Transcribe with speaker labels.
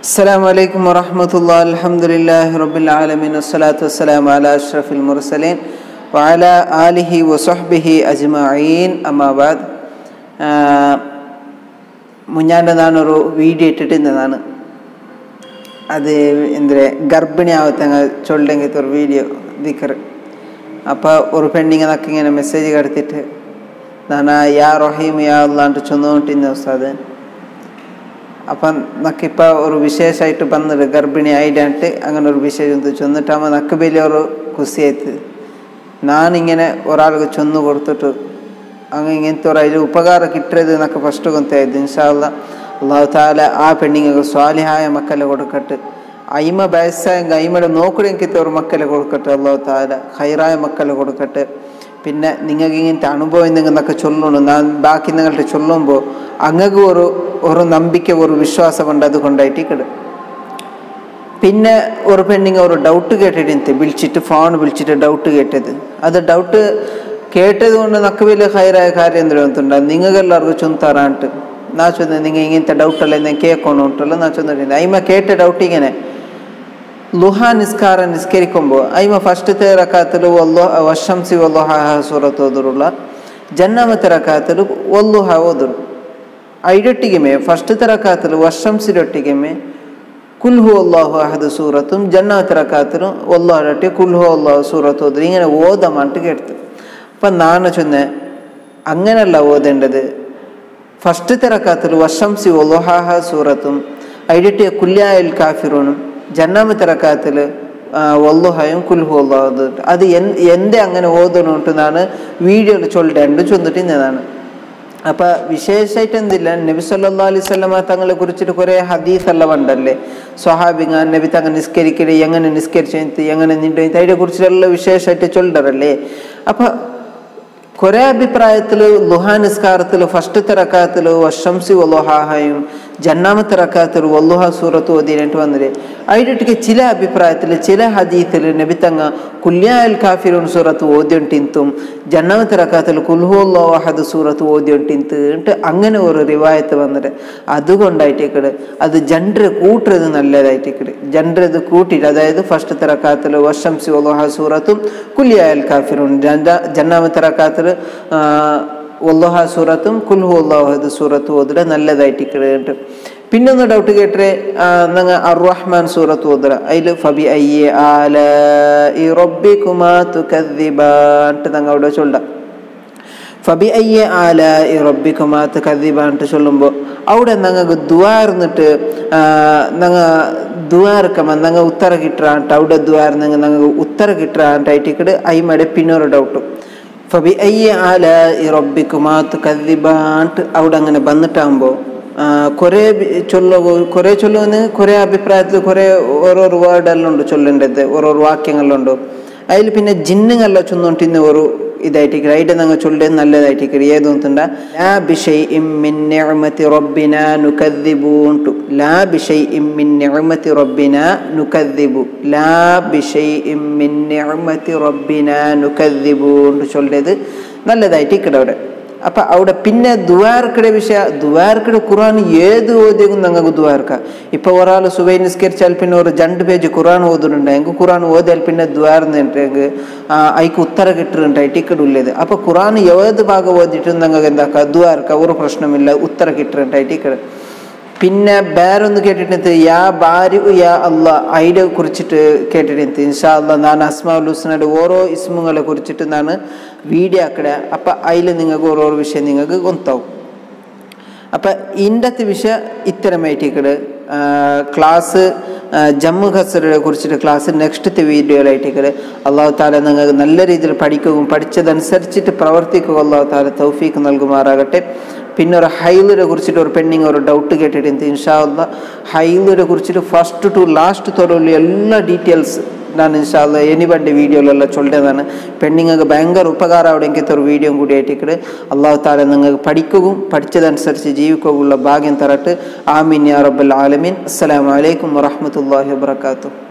Speaker 1: السلام عليكم ورحمة الله الحمد لله رب العالمين والصلاة والسلام على أشرف المرسلين وعلى آله وصحبه أجمعين أما بعد മുഞ്ഞാണ്ട് നാനൊരു video ഇട്ടിട്ടുന്നതാണ് അത് എന്തിരെ ഗർഭിണി ആവത്തങ്ങ ചൊല്ലെങ്കിൽ ഒരു വീഡിയോ ദിക്കർ അപ്പോൾ ഒരു പെണ്ണിങ് നക്ക് ഇങ്ങനെ മെസ്സേജ് കടത്തിട്ട് ನಾನು ಯಾ ರಹೀಮ್ ಯಾ ಅಲ್ಲ ಅಂತ ಚೊಂದೊಂಟಿದ್ದೆ ಉಸ್ತಾದ್ അപ്പം നക്കിപ്പോൾ ഒരു വിശേഷമായിട്ട് ಬಂದ್ರೆ ಗರ್ಭಿಣಿ ആയിട്ട് അങ്ങനെ ഒരു വിശേഷം ചൊന്നിട്ടാകുമ്പോൾ നക്ക് വലിയൊരു ಖುಷಿಯಾಯ್ತು ನಾನಿങ്ങനെ ഒരാൾക്ക് ചൊന്നു കൊടുത്തിട്ട് അങ്ങ് ഇങ്ങനത്തെ ഒരു അതിൽ ഉപകാരം കിട്ടരുത് എന്നൊക്കെ ഫസ്റ്റ് ಗೊತ್ತಾಯ್ತು ഇൻഷാല്ല അള്ളാഹു താല ആ പെണ്ണിങ്ങൾക്ക് സ്വാലിഹായ മക്കളെ കൊടുക്കട്ടെ അയിമ ബയസ്സായെങ്കിൽ അയിമയുടെ നോക്കണെങ്കിത്തെ ഒരു മക്കളെ കൊടുക്കട്ടെ അള്ളാഹു താല ഹൈറായ മക്കളെ കൊടുക്കട്ടെ പിന്നെ നിങ്ങൾക്ക് ഇങ്ങനത്തെ അനുഭവം നിങ്ങളൊക്കെ ചൊല്ലണം ഞാൻ ബാക്കി നിങ്ങളുടെ ചൊല്ലുമ്പോൾ അങ്ങക്ക് ഒരു ഒരു നമ്പിക്ക ഒരു വിശ്വാസമുണ്ട് അതുകൊണ്ടായിട്ട് കിടും പിന്നെ ഒരു പെണ്ണിങ് ഒരു ഡൗട്ട് കേട്ടിട്ട് വിളിച്ചിട്ട് ഫോൺ വിളിച്ചിട്ട് ഡൗട്ട് കേട്ടത് അത് ഡൗട്ട് കേട്ടത് കൊണ്ട് നക്ക് വലിയ ഹൈറായ കാര്യം എന്തെങ്കിലും ಅಂతుంಡ ನಿಮಗೆಲ್ಲರಿಗೂ ಚುಂತಾರ ಅಂತ ನಾ ಚಂದ ನಿಂಗೆ ಹಿಂಗಿಂತ ಡೌಟ್ ಅಲ್ಲ ನಾನು ಕೇಳ್ಕೊಂಡು ಉಂಟಲ್ಲ ನಾ ಚಂದ ಐಮ ಕೇಟ ಡೌಟಿಗೆನೆ ലുഹാ നിസ്കാരം നിസ്കരിക്കുമ്പോൾ അയിമ ഫസ്റ്റത്തെ റക്കാത്തിൽ വശംസി വല്ലുഹ സൂറത്ത് ഓതുറുള്ള ജന്നാമത്തെ റക്കാത്തിൽ വല്ലുഹ ಓದುರು ಐಡೊಟ್ಟಿಗೆಮೆ ಫಸ್ಟത്തെ റക്കാത്തിൽ വശംസിരൊട്ടിಗೆമೆ കുൽഹു അള്ളാഹു അഹദ് സൂറത്തും ജന്നാമത്തെ റക്കാത്തിലും ഒല്ലാഹൊട്ടി കുൽഹു അള്ളാഹു സൂറത്ത് ഓതുರು ഇങ്ങനെ ഓതമായിട്ട് കേട്ടു അപ്പം നാണ് ചൊന്നെ അങ്ങനല്ല ഓതേണ്ടത് ഫസ്റ്റത്തെ റക്കാത്തിൽ വശംസി ഒല്ലുഹാഹ സൂറത്തും ഐഡട്ടിയ കുല്യായൽ കാഫിറൂനും ജന്നാമത്തെ റക്കാത്തിൽ ഒല്ലുഹയും കുൽഹു ഒല്ലാഹു അത് എന്തേ അങ്ങനെ ഓതണുണ്ടെന്നാണ് വീഡിയോയിൽ ചൊല്ലേണ്ട ചൊന്നിട്ടിന്നതാണ് അപ്പൊ വിശേഷമായിട്ട് എന്തില്ല നബി സല്ലാ അലൈഹി സ്വലമ തങ്ങളെ കുറിച്ചിട്ട് കുറെ ഹദീസ് എല്ലാം ഉണ്ടല്ലേ സ്വഹാബിങ്ങ നബി തങ്ങൾ നിസ്കരിക്കല് എങ്ങനെ നിസ്കരിച്ചു എങ്ങനെ നിന്റെ അതിനെ കുറിച്ചിട്ടുള്ള വിശേഷമായിട്ട് ചൊല്ലറല്ലേ അപ്പൊ കുറെ അഭിപ്രായത്തിൽ ലുഹാ നിസ്കാരത്തിൽ ഫസ്റ്റത്തെ റക്കാത്തിൽ വശംസി വല്ലുഹാഹയും ജന്നാമത്തെ റക്കാത്തിൽ വല്ലുഹ സൂറത്ത് ഓതിയിട്ട് വന്നില്ലേ അതിൻ്റെ ചില അഭിപ്രായത്തിൽ ചില ഹദീത്തിൽ നബിത്തങ്ങ കുല്യാൽ കാഫിറുൻ സൂറത്ത് ഓദ്യൊണ്ടിന്തും ജന്നാമത്തെ റക്കാത്തിൽ കുൽഹുല്ലോ അഹദ് സൂറത്ത് ഓദ്യൊണ്ടിന്ത് അങ്ങനെ ഒരു റിവായത്ത് വന്നിട്ട് അതുകൊണ്ടായിട്ടേക്കട് അത് ജൻഡർ കൂട്ടുന്നത് നല്ലതായിട്ടേക്കട് ജൻഡർ ഇത് കൂട്ടിയിട്ട് അതായത് ഫസ്റ്റത്തെ റക്കാത്തിൽ വശംസി വല്ലുഹ സൂറത്തും കുല്യാൽ കാഫിറുൻ ജന്നാമത്തെ റക്കാത്തിൽ ഒല്ലുഹ സൂറത്തും കുൽഹു അള്ളാഹുദ് സൂറത്ത് ഓതുക നല്ലതായിട്ട് കേട്ട് പിന്നെ ഒന്ന് ഡൗട്ട് കേട്ടേ നിങ്ങൾ അർറഹ്മാൻ സൂറത്ത് ഓതുക അതിൽ ഫബി അയ്യ ആല ഈ റബ്ബി കുമാത്തു കദ്ദിബാട്ട് നിങ്ങൾ അവിടെ ചൊല്ല ഫബി അയ്യ ആല ഈ റബ്ബി കുമാത്ത് കദ്ദിബാട്ട് ചൊല്ലുമ്പോൾ അവിടെ നിങ്ങൾക്ക് ദ്വാർന്നിട്ട് നിങ്ങൾ ദ്വാർക്കമ്മ നിങ്ങൾ ഉത്തര കിട്ടാണ്ട് അവിടെ ദ്വാർന്നെങ്കിൽ നിങ്ങൾക്ക് ഉത്തര കിട്ടാണ്ടായിട്ട് അയിമടെ പിന്നൊരു ഡൗട്ട് ഫബി അയ്യ ആല ഈ റബ്ബിക്കുമാത്ത് കദ്ദിബാണ്ട് അവിടെ അങ്ങനെ വന്നിട്ടാകുമ്പോൾ കുറേ ചൊല്ലോ കുറേ ചൊല്ലുമെന്ന് കുറേ അഭിപ്രായത്തിൽ കുറേ ഓരോരോ വേർഡെല്ലാം ഉണ്ട് ചൊല്ലേണ്ടത് ഓരോരോ വാക്യങ്ങളുണ്ട് അതിൽ പിന്നെ ജിന്നുകളെല്ലാം ചൊന്നോണ്ടിരുന്ന ഒരു ഇതായിട്ട് അതിൻ്റെ ഞങ്ങൾ ചൊല്ലേത് നല്ലതായിട്ട് ഏത് തോന്നുന്നുണ്ട ലാ ബിഷൈ ഇമ്മിൻ നിഅമതി റബ്ബിന നുകദ്ദിബു ഉണ്ടു ലാ ബിഷൈ ഇമ്മിൻ നിഅമതി റബ്ബിന നുകദ്ദിബു ലാ ബിഷൈ ഇമ്മിൻ നിഅമതി റബ്ബിന നുകദ്ദിബു ഉണ്ട് ചൊല്ലേത് നല്ലതായിട്ട് ഇക്കടെ അവിടെ അപ്പം അവിടെ പിന്നെ ദ്വാർക്കടെ വിഷയ ദ്വാർക്കടെ ഖുറാൻ ഏത് ഓതിയെങ്കിലും ഞങ്ങൾക്ക് ദ്വാർക്ക ഇപ്പൊ ഒരാൾ സുബൈ നിസ്കരിച്ചാൽ പിന്നെ ഒരു രണ്ട് പേജ് ഖുറാൻ ഓതുന്നുണ്ടെങ്കിൽ ഖുറാൻ ഓതിയാൽ പിന്നെ ദ്വാർന്നുണ്ടെങ്കിൽ അതിക്ക് ഉത്തര കിട്ടുന്നുണ്ടായിട്ട് ഇക്കടുള്ളത് അപ്പൊ ഖുറാൻ ഏത് ഭാഗം ഓതിയിട്ടും ഞങ്ങൾക്ക് എന്താക്കുക ദ്വാർക്ക ഒരു പ്രശ്നമില്ല ഉത്തര കിട്ടുന്നുണ്ടായിട്ട് ഇക്കട് പിന്നെ വേറൊന്ന് കേട്ടിട്ട് യാ ബാരി യാ അല്ല അതിനെ കുറിച്ചിട്ട് കേട്ടിട്ട് ഇൻഷാ അല്ല ഞാൻ അസ്മാഉൽ ഹുസ്നയുടെ ഓരോ ഇസ്മുകളെ കുറിച്ചിട്ട് ഞാൻ വീഡിയോ ആക്കട അപ്പം അതിൽ നിങ്ങൾക്ക് ഓരോരോ വിഷയം നിങ്ങൾക്ക് ಗೊತ್ತಾവും അപ്പം ഇന്നത്തെ വിഷയം ഇത്തരമായിട്ടേക്കട് ക്ലാസ് ജമ്മു ഖസറിനെ കുറിച്ചിട്ട് ക്ലാസ് നെക്സ്റ്റത്തെ വീഡിയോയിലായിട്ടേക്കട് അള്ളാഹു താല നിങ്ങൾക്ക് നല്ല രീതിയിൽ പഠിക്കുകയും പഠിച്ചതനുസരിച്ചിട്ട് പ്രവർത്തിക്കുക അള്ളാഹു താല തൗഫീക്ക് നൽകുമാറാകട്ടെ പിന്നെ ഒരു ഹൈലിനെ കുറിച്ചിട്ട് ഒരു പെണ്ണിങ് ഒരു ഡൗട്ട് കേട്ടിട്ട് ഇൻഷാല്ല ഹൈലിനെ കുറിച്ചിട്ട് ഫസ്റ്റ് ടു ലാസ്റ്റ് തൊടുള്ള എല്ലാ ഡീറ്റെയിൽസ് ನಾನು ಇನ್ಶಾಲ್ಲ ಎನಿ ಬಂಡೆ ವೀಡಿಯೋಲೆಲ್ಲ ಚೊಲ್ಲೇದಾನೆ പെണ്ണുങ്ങൾക്ക് ഭയങ്കര ഉപകാരം അവിടെ എനിക്കത്തെ ഒരു വീഡിയോ കൂടി ആയിട്ടിട്ട് അള്ളാഹു താല നിങ്ങൾക്ക് പഠിക്കുകയും പഠിച്ചതനുസരിച്ച് ജീവിക്കുകയുള്ള ഭാഗ്യം തരട്ട് ആമീൻ യാ റബ്ബൽ ആലമീൻ അസ്സലാമു അലൈക്കും വറഹ്മത്തുള്ളാഹി വബറകാതുഹു